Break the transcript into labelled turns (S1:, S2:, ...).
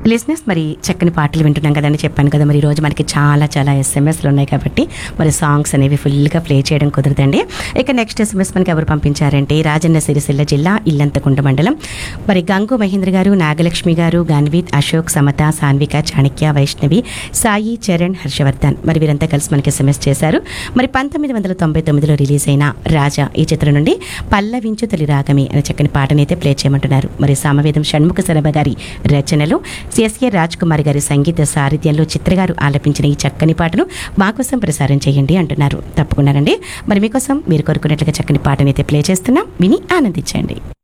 S1: లిజినెస్ మరి చక్కని పాటలు వింటున్నాం కదండి చెప్పాను కదా మరి ఈరోజు మనకి చాలా చాలా ఎస్ఎంఎస్లు ఉన్నాయి కాబట్టి మరి సాంగ్స్ అనేవి ఫుల్గా ప్లే చేయడం కుదరదండి ఇక నెక్స్ట్ ఎస్ఎంఎస్ మనకి ఎవరు పంపించారంటే రాజన్న సిరిసిల్ల జిల్లా ఇల్లంతకుంట మండలం మరి గంగు మహేంద్ర గారు నాగలక్ష్మి గారు గన్వీత్ అశోక్ సమత సాన్విక చాణక్య వైష్ణవి సాయి చరణ్ హర్షవర్ధన్ మరి వీరంతా కలిసి మనకి ఎస్ఎంఎస్ చేశారు మరి పంతొమ్మిది వందల తొంభై తొమ్మిదిలో రిలీజ్ అయిన రాజా ఈ చిత్రం నుండి పల్లవించు తొలి రాగమి అనే చక్కని పాటని అయితే ప్లే చేయమంటున్నారు మరి సామవేదం షణ్ముఖ శరభ గారి రచనలు సిఎస్కే రాజ్ కుమార్ గారి సంగీత సారథ్యంలో చిత్రగారు ఆలపించిన ఈ చక్కని పాటను మా కోసం ప్రసారం చేయండి అంటున్నారు తప్పకుండానండి మరి మీకోసం మీరు కోరుకున్నట్లుగా చక్కని పాటని అయితే ప్లే చేస్తున్నాం విని ఆనందించండి